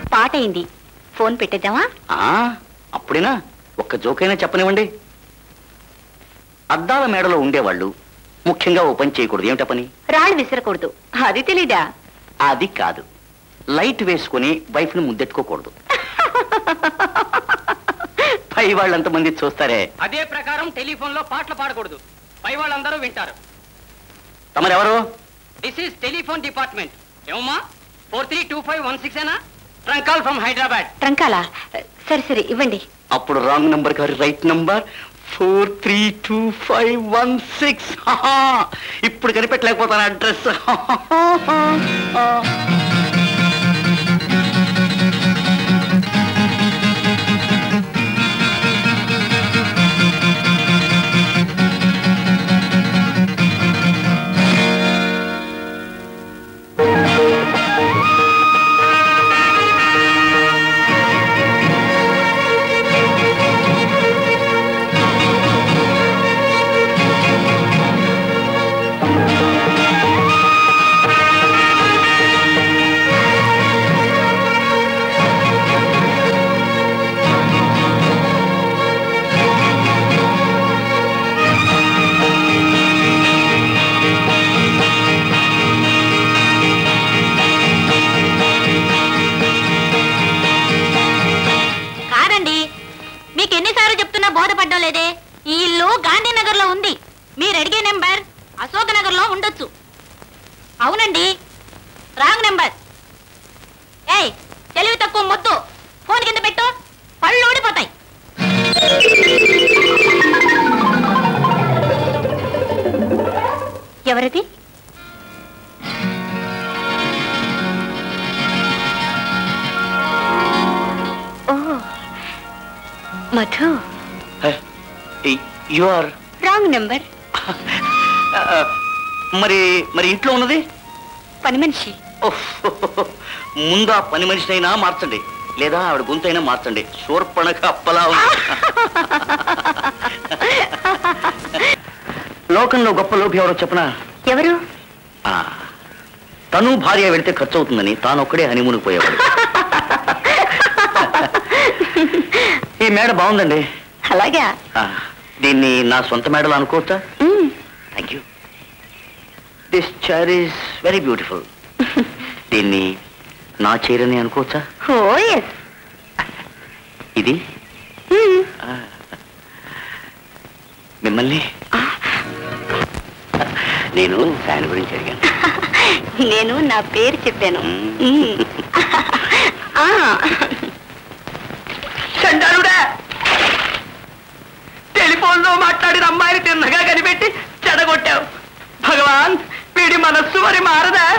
పాట అయింది ఫోన్ పెట్టేద్దామా ఆ, అప్పుడేనా ఒక్క జోకైనా చెప్పనివ్వండి అద్దాల మేడలో ఉండేవాళ్ళు ముఖ్యంగా ఓ పని చేయకూడదు ఏమిటా పని రాళ్ళు విసరకూడదు అది తెలీదా అది కాదు లైట్ వేసుకుని వైఫ్ని ముద్దెట్టుకోకూడదు పై వాళ్ళంతమంది చూస్తారే అదే ప్రకారం టెలిఫోన్ లో పాటలు పాడకూడదు పై వాళ్ళందరూ వింటారు తమరెవరు దిస్ ఈస్ టెలిఫోన్ డిపార్ట్మెంట్ ఏమమ్మా four three two five one six ఏనా ట్రంకాల్ ఫ్రమ్ హైదరాబాద్ ట్రంకాలా సరే సరే ఇవ్వండి అప్పుడు రాంగ్ నంబర్ గారు right number four three two five one six ఇప్పుడు కనిపెట్టలేకపోతాను అడ్రస్ కాదండి మీకు ఎన్నిసార్లు చెప్తున్నా బోధపడ్డం లేదే ఈ ఇల్లు గాంధీనగర్ లో ఉంది మీరు అడిగే నెంబర్ అశోక్ నగర్ లో ఉండొచ్చు అవునండి రాంగ్ నెంబర్ ఏయ్ తెలివి తక్కువ మొద్దు ఫోన్ కింద పెట్టు పళ్ళు ఊడిపోతాయి ఎవరిది ఓ Madhu you are wrong number మరి మరి ఇంట్లో ఉన్నది పని మనిషి ఓహ్, ముందు ఆ పని మనిషినైనా మార్చండి లేదా ఆవిడ గొంతైనా మార్చండి శూర్పణక అప్పలా ఉంది. లోకంలో గొప్ప లోభి ఎవరో చెప్పనా ఎవరు ఆ, తను భార్య వెళితే ఖర్చు అవుతుందని తాను ఒక్కడే హనీమూన్కి పోయేవాడు ఈ మేడ బాగుందండి అలాగా ఆ, దీన్ని నా సొంత మేడలు అనుకోవచ్చా మ్మ్. Thank you this chair is very beautiful దీన్ని నా చైర్ అని అనుకోవచ్చా ఓ ఎస్ ఇది మ్మ్. ఆ, మిమ్మల్ని నేను ఫ్యాన్ గురించి అడిగాను నేను నా పేరు చెప్పాను మ్మ్. మ్మ్. ఆ. చండాలుడా టెలిఫోన్ లో మాట్లాడిన అమ్మాయిని తిన్నగా కనిపెట్టి చెడగొట్టావు భగవాన్ వీడి మనస్సు మరి మారదా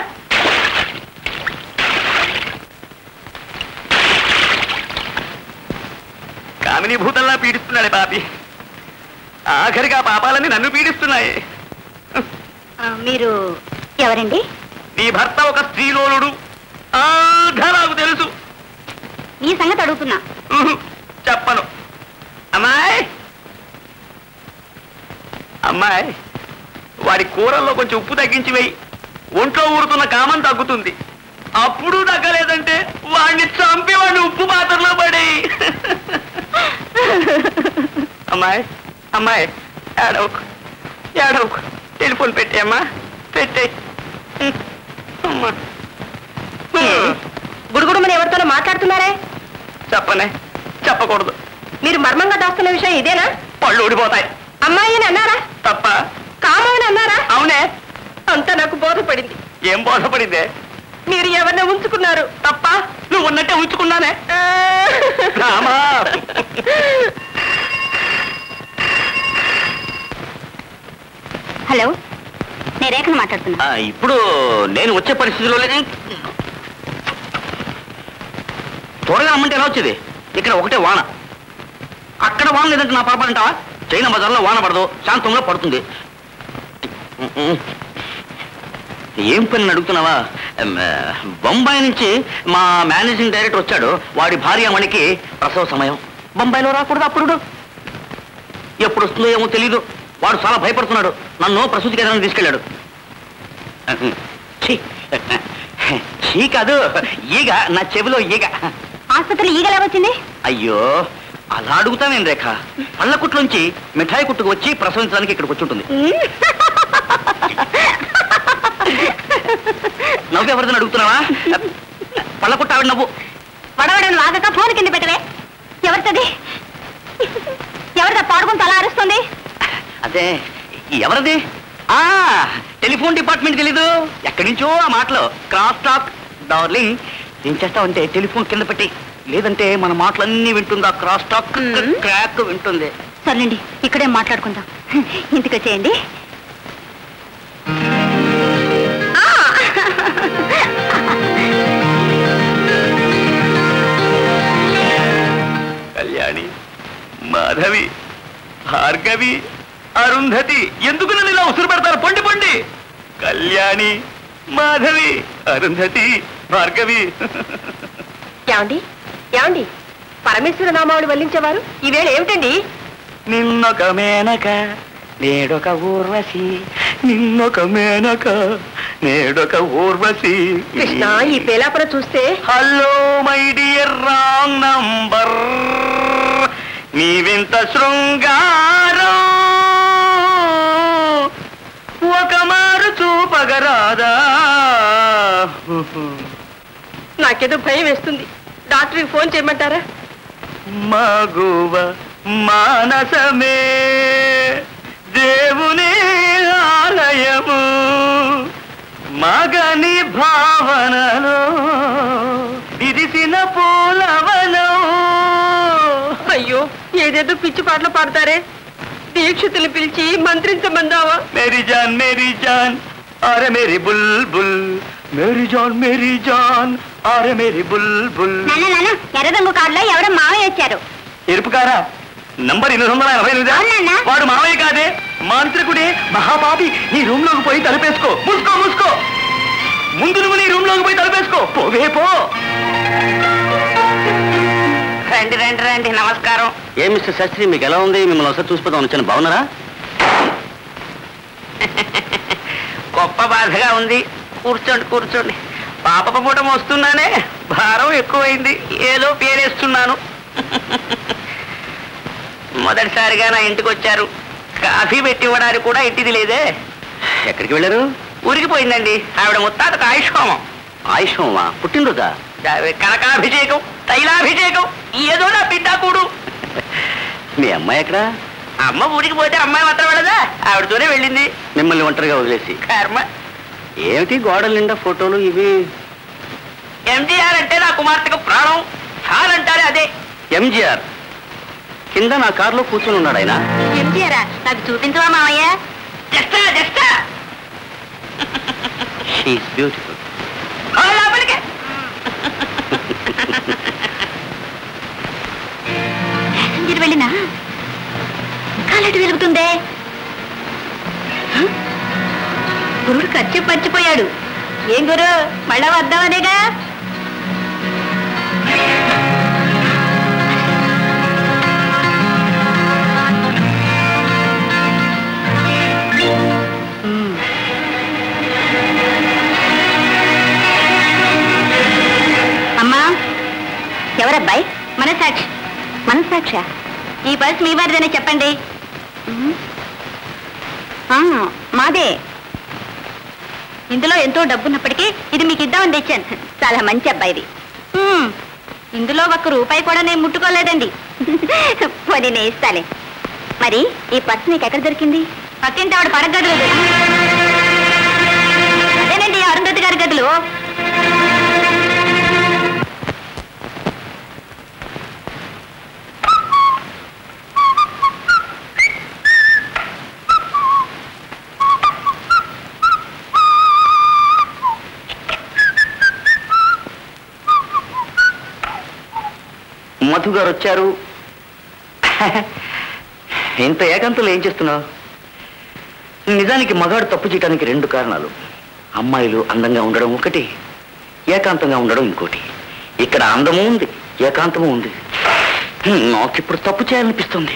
కామిని భూతంలా పీడిస్తున్నాడే బాబి ఆఖరిగా పాపాలన్నీ నన్ను పీడిస్తున్నాయి ఆ, మీరు ఎవరండి నీ భర్త ఒక స్త్రీలోలుడు ఆగా నాకు తెలుసు నీ సంగతి అడుగుతున్నా ఉహు, చెప్పను అమ్మాయి అమ్మాయి వాడి కూరల్లో కొంచెం ఉప్పు తగ్గించి వెయ్యి ఒంట్లో ఊరుతున్న కామం తగ్గుతుంది అప్పుడు తగ్గలేదంటే వాడిని చంపి వాడిని ఉప్పు పాత్రలో పడేయి అమ్మాయి అమ్మాయి ఏడవకు ఏడవకు టెలిఫోన్ పెట్టేయమ్మా పెట్టే అమ్మా గుడుగుడుమని ఎవరితోనో మాట్లాడుతున్నారే చెప్పనే చెప్పకూడదు మీరు మర్మంగా దాస్తున్న విషయం ఇదేనా పళ్ళు ఊడిపోతాయి అమ్మాయి అని అన్నారా తప్ప కామని అన్నారా అవునే అంతా నాకు బోధపడింది ఏం బోధపడిందే మీరు ఎవరిని ఉంచుకున్నారు తప్ప నువ్వు ఉన్నట్టే ఉంచుకున్నానే రామా హలో నేను రేఖను మాట్లాడుతున్నా ఆ, ఇప్పుడు నేను వచ్చే పరిస్థితిలో లేదే త్వరగా రమ్మంటే ఎలా వచ్చేది ఇక్కడ ఒకటే వాన అక్కడ వాన లేదంటే నా పాప అంటావా చైనా బజార్లో వాన పడదు శాంతంలో పడుతుంది ఏం పని అడుగుతున్నావా ఎమ్, ఆ, బొంబాయి నుంచి మా మేనేజింగ్ డైరెక్టర్ వచ్చాడు వాడి భార్య మణికి ప్రసవ సమయం బొంబాయిలో రాకూడదు అప్పుడు ఎప్పుడు వస్తుందో ఏమో తెలీదు వాడు చాలా భయపడుతున్నాడు నన్ను ప్రసూతి కేంద్రానికి తీసుకెళ్ళాడు ఛీ! చీ కాదు ఈగ నా చెవిలో ఈగ ఆసుపత్రి ఈగలా వచ్చింది అయ్యో అలా అడుగుతానేం రేఖ పళ్ళ కుట్లోంచి మిఠాయి కుట్టుకు వచ్చి ప్రసవించడానికి ఇక్కడికి వచ్చి ఉంటుంది నవ్వు ఎవరిదని అడుగుతున్నావా పళ్ళ కుట్ట ఆవిడ నవ్వు వడవడం లాగక ఫోన్ కింద పెట్టవే ఎవరిది ఎవరిదా పాడుకుంటూ అలా అరుస్తుంది అదే ఎవరిది ఆ టెలిఫోన్ డిపార్ట్మెంట్ తెలీదు ఎక్కడి నుంచో ఆ మాటలు క్రాస్ టాక్ డార్లింగ్ ఏం చేస్తావంటే టెలిఫోన్ కింద పెట్టి లేదంటే మన మాటలన్నీ వింటుందా క్రాస్ టాక్ మ్మ్. క్రాక్ వింటుంది సర్లేండి ఇక్కడే మాట్లాడుకుందాం ఇంటికి వచ్చేయండి కళ్యాణి మాధవి భార్గవి అరుంధతి ఎందుకు నన్ను ఇలా ఉసురు పెడతారు పొండి పొండి కళ్యాణి మాధవి అరుంధతి భార్గవి ఏమండి ఏమండి పరమేశ్వర నామావళి వల్లించేవారు ఈవేళ ఏమిటండి నిన్నొక మేనక నేడొక ఊర్వశి నిన్నొక మేనక నేడొక ఊర్వశి కృష్ణ ఈ పేలాపన చూస్తే hello my dear wrong number నీవింత శృంగారం ఒక మారు చూపగరాదా నాకేదో భయం వేస్తుంది డాక్టర్కి ఫోన్ చేయమంటారా మగువ మానసమే దేవుని ఆలయము మగని భావనలో ఇదిసిన పూలవనం అయ్యో ఏదేదో పిచ్చి పాటలు పాడతారే దీక్షితులు పిలిచి మంత్రించమందావా మేరీ జాన్ మేరీ జాన్ అరే మేరీ బుల్ బుల్ మేరీ జాన్ మేరీ జాన్ అరే మేరీ బుల్ బుల్ నాన్న నాన్న ఎర్ర రంగు కారులో ఎవరో మావయ్య వచ్చారు ఎరుపు కారా నంబర్ ఎనిమిది వందల ఎనభై ఎనిమిదా అవునన్నా. వాడు మావయ్య కాదే మాంత్రికుడే మహాపాపి నీ రూమ్ లోకి పోయి తలుపేసుకో మూసుకో మూసుకో ముందు నువ్వు నీ రూమ్ లోకి పోయి తలుపేసుకో పోవే పో రండి రండి రండి నమస్కారం ఏ మిస్టర్ శాస్త్రి మీకు ఎలా ఉంది మిమ్మల్ని ఒకసారి చూసిపోతాం వచ్చాను బాగున్నారా గొప్ప బాధగా ఉంది కూర్చోండి కూర్చోండి పాప పూట వస్తున్నానే భారం ఎక్కువైంది ఏదో పేరేస్తున్నాను మొదటిసారిగా నా ఇంటికి వచ్చారు కాఫీ పెట్టి ఇవ్వడానికి కూడా ఇంటిది లేదే ఎక్కడికి వెళ్ళారు ఊరికి పోయిందండి ఆవిడ ముత్తాతకు ఆయుష్హోమం ఆయుష్హోమా పుట్టినరోజా కనకాభిషేకం తైలాభిషేకం ఏదో నా పిట్టాకూడు మీ అమ్మాయి ఎక్కడా అమ్మ ఊరికి పోతే అమ్మాయి మాత్రం వెళ్ళదా ఆవిడతోనే వెళ్ళింది మిమ్మల్ని ఒంటరిగా వదిలేసి కర్మ ఏమిటి గోడల నిండా ఫోటోలు ఇవి ఎంజీఆర్ అంటే నా కుమార్తెకు ప్రాణం సార్ అంటారే అదే ఎంజీఆర్ కింద నా కారులో కూర్చుని ఉన్నాడు ఆయన ఎంజీఆరా నాకు చూపించవా మావయ్య జస్టా జస్టా షీఈస్ బ్యూటిఫుల్ మీరు వెళ్ళినా కాలటి వెలుగుతుందే హ? గురుడు ఖర్చు పచ్చిపోయాడు ఏం గురు మళ్ళా వద్దామనేగా మ్మ్. అమ్మా ఎవరబ్బాయి మనసాక్షి మనసాక్ష ఈ బస్ మీ వారిదనే చెప్పండి మ్మ్. ఆ, మాదే ఇందులో ఎంతో డబ్బున్నప్పటికీ ఇది మీకు ఇద్దామని తెచ్చాను చాలా మంచి అబ్బాయిది మ్మ్. ఇందులో ఒక్క రూపాయి కూడా నేను ముట్టుకోలేదండి పోనీ నేను ఇస్తాలే మరి ఈ పర్స్ నీకు ఎక్కడ దొరికింది పక్కింటి ఆవిడ పడగదులు అదేనండి అరుంధతి గారి గదులు మధు గారు వచ్చారు ఇంత ఏకాంతంలో ఏం చేస్తున్నావు నిజానికి మగాడు తప్పు చేయడానికి రెండు కారణాలు అమ్మాయిలు అందంగా ఉండడం ఒకటి ఏకాంతంగా ఉండడం ఇంకోటి ఇక్కడ అందము ఉంది ఏకాంతము ఉంది నాకు ఇప్పుడు తప్పు చేయాలనిపిస్తుంది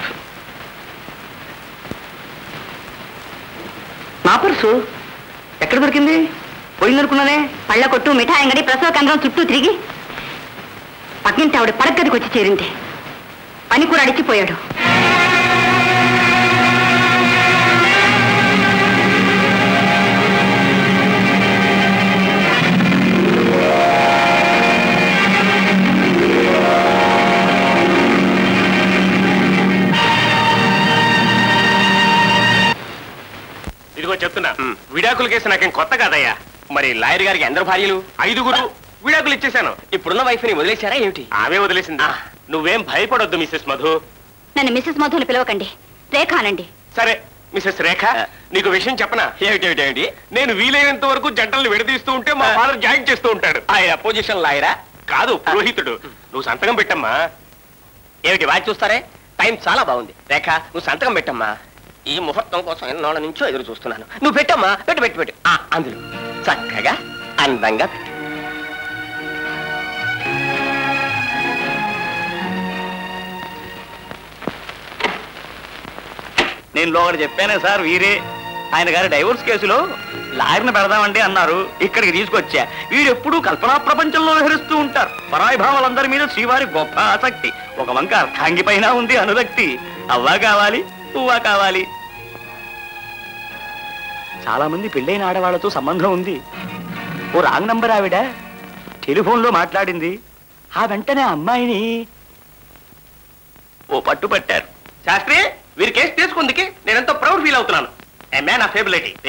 నా పర్సు ఎక్కడ ఎక్కడ దొరికింది పోయిందనుకున్నానే పళ్ళ కొట్టు మిఠాయి అంగడి ప్రసవ కేంద్రం చుట్టూ తిరిగి పక్కింటి ఆవిడ పడగదికి వచ్చి చేరింది పని కూడా అడిచిపోయాడు ఇదిగో చెప్తున్నా విడాకుల కేసు నాకేం కొత్త కాదయ్యా మరి లాయర్ గారికి అందరు భార్యలు ఐదుగురు విడాకులు ఇచ్చేశాను ఇప్పుడున్న వైఫ్ ని వదిలేశారా ఏమిటి ఆమె వదిలేసింది నువ్వేం భయపడొద్దు మిస్సెస్ మధు నన్ను మిస్సెస్ మధుని పిలవకండి రేఖ అనండి సరే మిస్సెస్ రేఖ నీకు విషయం చెప్పనా ఏమిటి ఏమిటి ఏమిటి నేను వీలైనంత వరకు జంటలను విడదీస్తూ ఉంటే మా ఫాదర్ జాయిన్ చేస్తూ ఉంటాడు ఆయన అపోజిషన్ లాయరా కాదు పురోహితుడు నువ్వు సంతకం పెట్టమ్మా ఏమిటి వాచి చూస్తారే టైం చాలా బాగుంది రేఖ నువ్వు సంతకం పెట్టమ్మా ఈ ముహూర్తం కోసం ఎన్నోళ్ళ నుంచో ఎదురు చూస్తున్నాను నువ్వు పెట్టమ్మా పెట్టు పెట్టు పెట్టు ఆ, అందులో చక్కగా అందంగా పెట్టు నేను లోగడ చెప్పానే సార్ వీరే ఆయన గారి డైవోర్స్ కేసులో లాయర్ని పెడదామంటే అన్నారు ఇక్కడికి తీసుకొచ్చా వీరు ఎప్పుడూ కల్పనా ప్రపంచంలో విహరిస్తూ ఉంటారు పరాయి భావాలందరి మీద శ్రీవారి గొప్ప ఆసక్తి ఒక వంక అర్థాంగి పైన ఉంది అనురక్తి అవ్వా కావాలి పువ్వా కావాలి చాలా మంది పెళ్ళైన ఆడవాళ్లతో సంబంధం ఉంది ఓ రాంగ్ నంబర్ ఆవిడ టెలిఫోన్లో మాట్లాడింది ఆ వెంటనే ఆ అమ్మాయిని ఓ పట్టు పట్టారు శాస్త్రి వీరి కేసు తీసుకుందికి నేనెంతో ప్రౌడ్ ఫీల్ అవుతున్నాను ఏ మ్యాన్ ఆఫ్ ఎబిలిటీ